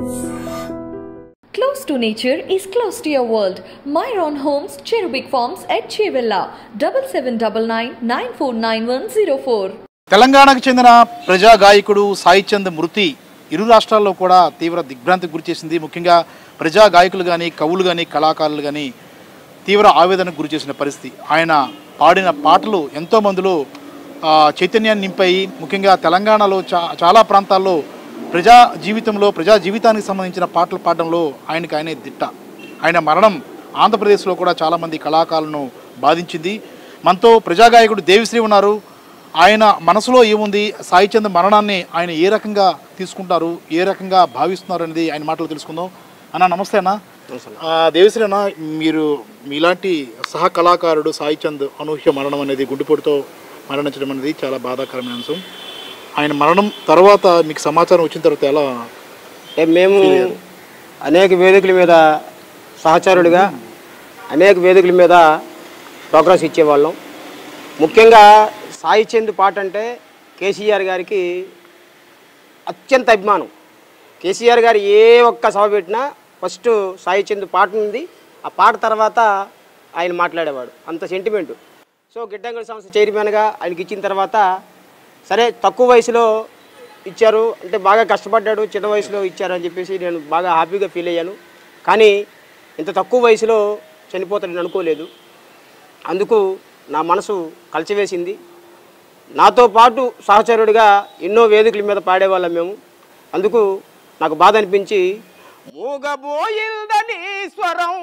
Close to nature is close to your world. Myron Homes, Cherubic Farms at Chevilla, double seven double nine nine four nine one zero four. తెలంగాణకు చెందిన ప్రజా గాయకుడు సాయి చంద్ మృతి ఇరు రాష్ట్రాల్లో కూడా తీవ్ర దిగ్భ్రాంతికి గురిచేసింది ముఖ్యంగా ప్రజా గాయకులు కానీ కవులు కానీ కళాకారులు కానీ తీవ్ర ఆవేదనకు గురి చేసిన పరిస్థితి ఆయన పాడిన పాటలు ఎంతో మందిలో ఆ, చైతన్యాన్ని నింపాయి ముఖ్యంగా తెలంగాణలో చా చాలా ప్రాంతాల్లో ప్రజా జీవితంలో ప్రజా జీవితానికి సంబంధించిన పాటలు పాడడంలో ఆయనకి ఆయనే దిట్ట ఆయన మరణం ఆంధ్రప్రదేశ్లో కూడా చాలామంది కళాకారులను బాధించింది మనతో ప్రజాగాయకుడు దేవిశ్రీ ఉన్నారు ఆయన మనసులో ఏముంది సాయి చంద్ మరణాన్ని ఆయన ఏ రకంగా తీసుకుంటారు ఏ రకంగా భావిస్తున్నారు అనేది ఆయన మాటలు తెలుసుకుందాం అన్న నమస్తే అన్న ఆ, దేవిశ్రీ అన్న మీరు మీలాంటి సహ కళాకారుడు సాయి చంద్ అనూహ్య మరణం అనేది గుండెపోటుతో మరణించడం అనేది చాలా బాధాకరమైన అంశం ఆయన మరణం తర్వాత మీకు సమాచారం వచ్చిన తర్వాత ఎలా అంటే మేము అనేక వేదికల మీద సహచరుడిగా అనేక వేదికల మీద ప్రోగ్రెస్ ఇచ్చేవాళ్ళం ముఖ్యంగా సాయి చంద్ పాట అంటే కేసీఆర్ గారికి అత్యంత అభిమానం కేసీఆర్ గారు ఏ ఒక్క సభ పెట్టినా ఫస్ట్ సాయి చంద్ పాట ఉంది ఆ పాట తర్వాత ఆయన మాట్లాడేవాడు అంత సెంటిమెంటు సో గిడ్డంగల్ సంస్థ చైర్మన్గా ఆయనకి ఇచ్చిన తర్వాత సరే తక్కువ వయసులో ఇచ్చారు అంటే బాగా కష్టపడ్డాడు చిన్న వయసులో ఇచ్చారు అని చెప్పేసి నేను బాగా హ్యాపీగా ఫీల్ అయ్యాను కానీ ఇంత తక్కువ వయసులో చనిపోతాడని అనుకోలేదు అందుకు నా మనసు కలిచివేసింది నాతో పాటు సహచరుడిగా ఎన్నో వేదికల మీద పాడేవాళ్ళం మేము అందుకు నాకు బాధ అనిపించి మూగబోయిందని స్వరం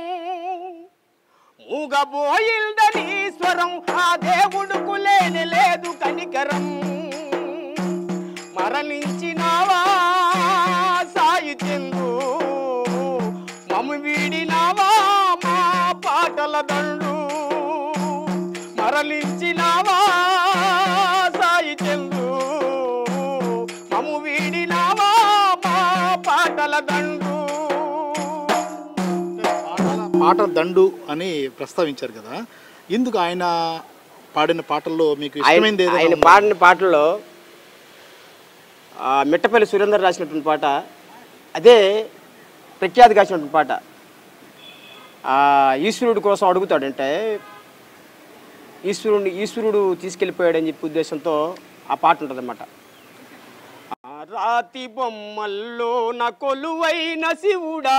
మూగబోయిందని స్వరం ఆ దేవుడుకు లేని లేదు కనికరం మరణించినావా సాయి చందు మము వీడినావా మా పాటల దండు మరలించినావా సాయి చందు మము వీడినావా మా పాటల దండు పాట దండు అని ప్రస్తావించారు కదా ఎందుకు ఆయన పాడిన పాటల్లో మీకు ఇష్టమైంది ఆయన ఏదైనా ఆయన ఉందా? పాడిన పాటల్లో ఆ, మిట్టపల్లి సురేందర్ రాసినటువంటి పాట అదే ప్రఖ్యాతి కాసినటువంటి పాట ఆ, ఈశ్వరుడి కోసం అడుగుతాడంటే ఈశ్వరుడిని ఈశ్వరుడు తీసుకెళ్ళిపోయాడని చెప్పి ఉద్దేశంతో ఆ పాట ఉంటుందన్నమాట ఆ రాతి బొమ్మల్లో నా కొలువైన శివుడా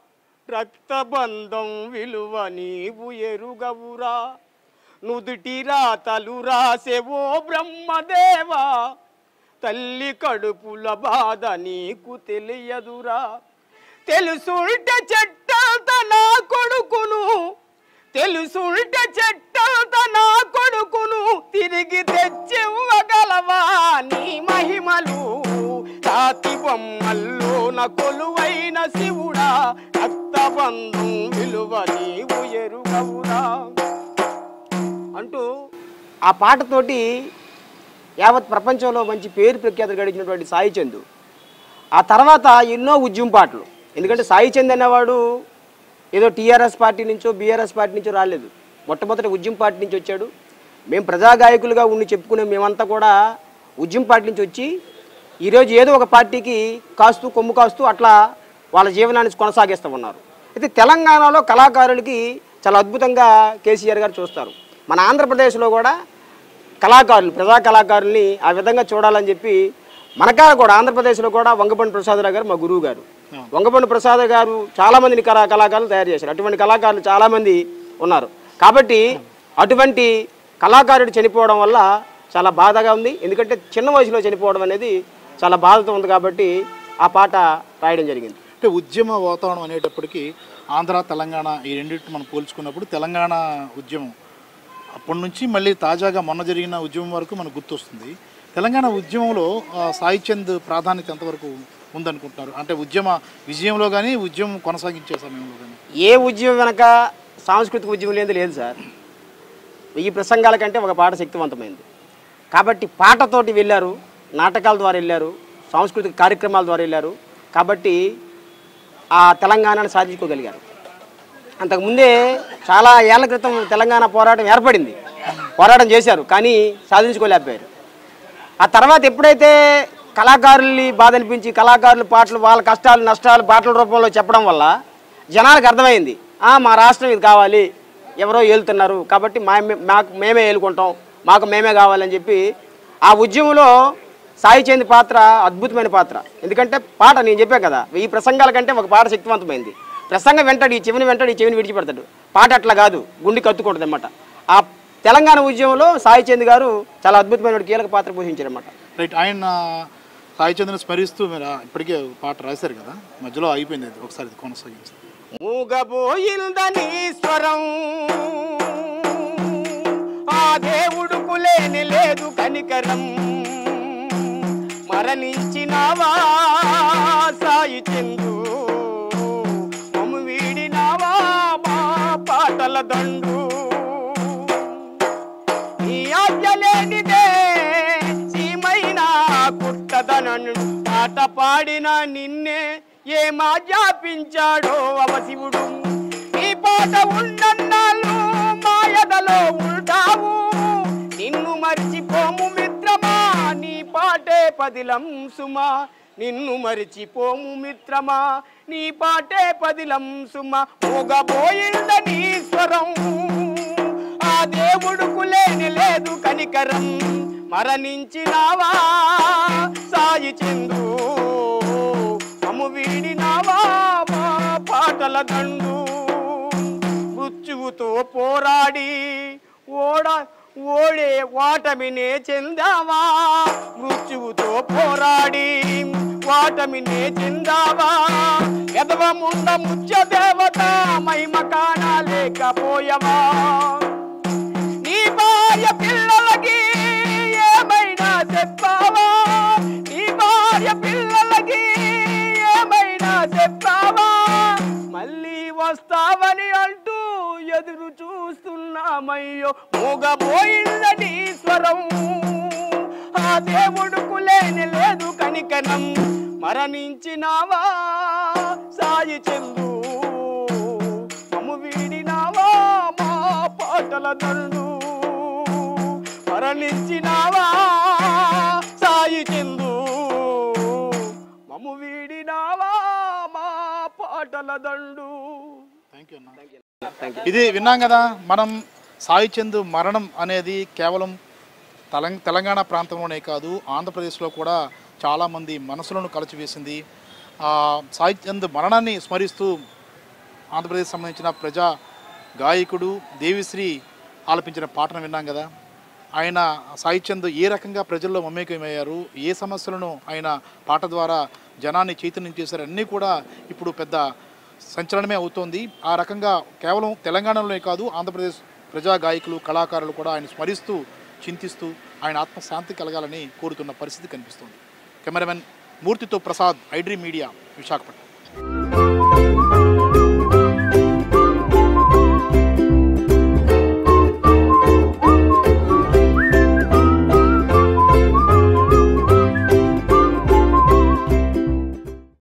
రక్తబంధం విలువ నీవు ఎరుగవురా నుదుటి రాతలు రాసేవో బ్రహ్మదేవా తల్లి కడుపుల బాధ నీకు తెలియదురా తెలుసుంటే చెట్టంత నా కొడుకును తెలుసుంటే చెట్టంత నా కొడుకును తిరిగి తెచ్చివ్వగలవా నీ మహిమలు రాతి బొమ్మల్లో నా కొలువైన శివుడా రక్తబంధం విలువ నీవు ఎరుగవురా అంటూ ఆ పాటతోటి యావత్ ప్రపంచంలో మంచి పేరు ప్రఖ్యాతులు గడించినటువంటి సాయి చందు ఆ తర్వాత ఎన్నో ఉద్యమ పాటలు ఎందుకంటే సాయి చంద్ అనేవాడు ఏదో టీఆర్ఎస్ పార్టీ నుంచో బీఆర్ఎస్ పార్టీ నుంచో రాలేదు మొట్టమొదటి ఉద్యమ పార్టీ నుంచి వచ్చాడు మేము ప్రజా గాయకులుగా ఉండి చెప్పుకునే మేమంతా కూడా ఉద్యమ పార్టీ నుంచి వచ్చి ఈరోజు ఏదో ఒక పార్టీకి కాస్తూ కొమ్ము కాస్తూ అట్లా వాళ్ళ జీవనాన్ని కొనసాగిస్తూ ఉన్నారు అయితే తెలంగాణలో కళాకారులకి చాలా అద్భుతంగా కేసీఆర్ గారు చూస్తారు మన ఆంధ్రప్రదేశ్లో కూడా కళాకారులు ప్రజా కళాకారుల్ని ఆ విధంగా చూడాలని చెప్పి మనకాడ కూడా ఆంధ్రప్రదేశ్లో కూడా వంగపండి ప్రసాదరావు గారు మా గురువు గారు వంగపండి ప్రసాద్ గారు చాలా మందిని కళా కళాకారులు తయారు చేశారు అటువంటి కళాకారులు చాలా మంది ఉన్నారు కాబట్టి అటువంటి కళాకారుడు చనిపోవడం వల్ల చాలా బాధగా ఉంది ఎందుకంటే చిన్న వయసులో చనిపోవడం అనేది చాలా బాధతో ఉంది కాబట్టి ఆ పాట రాయడం జరిగింది అంటే ఉద్యమ వాతావరణం అనేటప్పటికీ ఆంధ్ర తెలంగాణ ఈ రెండింటిని మనం పోల్చుకున్నప్పుడు తెలంగాణ ఉద్యమం అప్పటి నుంచి మళ్ళీ తాజాగా మొన్న జరిగిన ఉద్యమం వరకు మనకు గుర్తొస్తుంది తెలంగాణ ఉద్యమంలో ఆ, సాయి చంద్ ప్రాధాన్యత ఎంతవరకు ఉందనుకుంటున్నారు అంటే ఉద్యమ విజయంలో కానీ ఉద్యమం కొనసాగించే సమయంలో కానీ ఏ ఉద్యమం వెనక సాంస్కృతిక ఉద్యమం లేదు లేదు సార్ వెయ్యి ప్రసంగాల కంటే ఒక పాట శక్తివంతమైంది కాబట్టి పాటతోటి వెళ్ళారు నాటకాల ద్వారా వెళ్ళారు సాంస్కృతిక కార్యక్రమాల ద్వారా వెళ్ళారు కాబట్టి ఆ తెలంగాణను సాధించుకోగలిగారు అంతకుముందే చాలా ఏళ్ల క్రితం తెలంగాణ పోరాటం ఏర్పడింది పోరాటం చేశారు కానీ సాధించుకోలేకపోయారు ఆ తర్వాత ఎప్పుడైతే కళాకారుల్ని బాధ అనిపించి కళాకారుల పాటలు వాళ్ళ కష్టాలు నష్టాలు పాటల రూపంలో చెప్పడం వల్ల జనాలకు అర్థమైంది "ఆ, మా రాష్ట్రం ఇది కావాలి ఎవరో ఏలుతున్నారు కాబట్టి మా మాకు మేమే ఏలుకుంటాం మాకు మేమే కావాలని చెప్పి ఆ ఉద్యమంలో సాయి చంద్ పాత్ర అద్భుతమైన పాత్ర ఎందుకంటే పాట నేను చెప్పాను కదా వెయ్యి ప్రసంగాల కంటే ఒక పాట శక్తివంతమైంది ప్రసంగం వెంటాడు ఈ చెవిని వెంటాడు ఈ చెవిని విడిచిపెడతాడు పాట అట్లా కాదు గుండె కత్తుకుంటుంది అనమాట ఆ తెలంగాణ ఉద్యమంలో సాయి చంద్ గారు చాలా అద్భుతమైన కీలక పాత్ర పోషించారు అనమాట రైట్ ఆయన సాయి చంద్రని స్మరిస్తూ మీరు ఇప్పటికే ఒక పాట రాశారు కదా మధ్యలో అయిపోయింది అది ఒకసారి ఇది కొనసాగించండి మూగబోయిందని స్వరం ఆ దేవుడుకు లేని లేదు కనికరం మరణించినావా సాయి చందు మమ్ము వీడినావా మా పాటల దండు నీ ఆజ్ఞ లేనిదే సీమైన కుట్టదనను పాట పాడిన నిన్నే ఏమా జాపించాడో అవశివుడు నీ పాట ఉండన్నాళ్ళు మాయదలో ఉంటావు నిన్ను మరిచిపోము మిత్రమా నీ పాటే పదిలం సుమా నిన్ను మరిచిపోము మిత్రమా నీ పాటే పదిలం సుమా మూగబోయిందని స్వరం ఆ దేవుడుకు లేని లేదు కనికరం మరణించినావా సాయి చందు మము వీడినావా మా పాటల దండు మృత్యువుతో పోరాడి ఓడ ఓడే వాటమినే చెందావా మృత్యువుతో పోరాడి వాటమినే చెందావా ఎదవముండ ముత్య దేవత మహిమ కానలేకపోయవా నీ భార్య పిల్లలకి ఏమైనా చెప్పావా నీ భార్య పిల్లలకి ఏమైనా చెప్పావా మళ్ళీ వస్తావని అంటూ ఎదురు చూస్తున్నామయ్యో మూగబోయిందని స్వరం ఆ దేవుడుకు లేని లేదు కనికనం మరణించినావా సాయి చందు మమ్ము వీడినావా మా పాటల దండు మరణించినావా సాయి చందు మమ్ము వీడినావా మా పాటల దండు థ్యాంక్ యూ అన్న ఇది విన్నాం కదా మనం సాయి చంద్ మరణం అనేది కేవలం తెలం తెలంగాణ ప్రాంతంలోనే కాదు ఆంధ్రప్రదేశ్లో కూడా చాలామంది మనసులను కలిచివేసింది ఆ, సాయి చంద్ మరణాన్ని స్మరిస్తూ ఆంధ్రప్రదేశ్ సంబంధించిన ప్రజా గాయకుడు దేవిశ్రీ ఆలపించిన పాటను విన్నాం కదా ఆయన సాయి చంద్ ఏ రకంగా ప్రజల్లో మమేకమయ్యారు ఏ సమస్యలను ఆయన పాట ద్వారా జనాన్ని చైతన్యం చేశారు అన్నీ కూడా ఇప్పుడు పెద్ద సంచలనమే అవుతోంది ఆ రకంగా కేవలం తెలంగాణలోనే కాదు ఆంధ్రప్రదేశ్ ప్రజా గాయకులు కళాకారులు కూడా ఆయన స్మరిస్తూ చింతిస్తూ ఆయన ఆత్మశాంతి కలగాలని కోరుతున్న పరిస్థితి కనిపిస్తోంది కెమెరామెన్ మూర్తితో ప్రసాద్ ఐడ్రీ మీడియా విశాఖపట్నం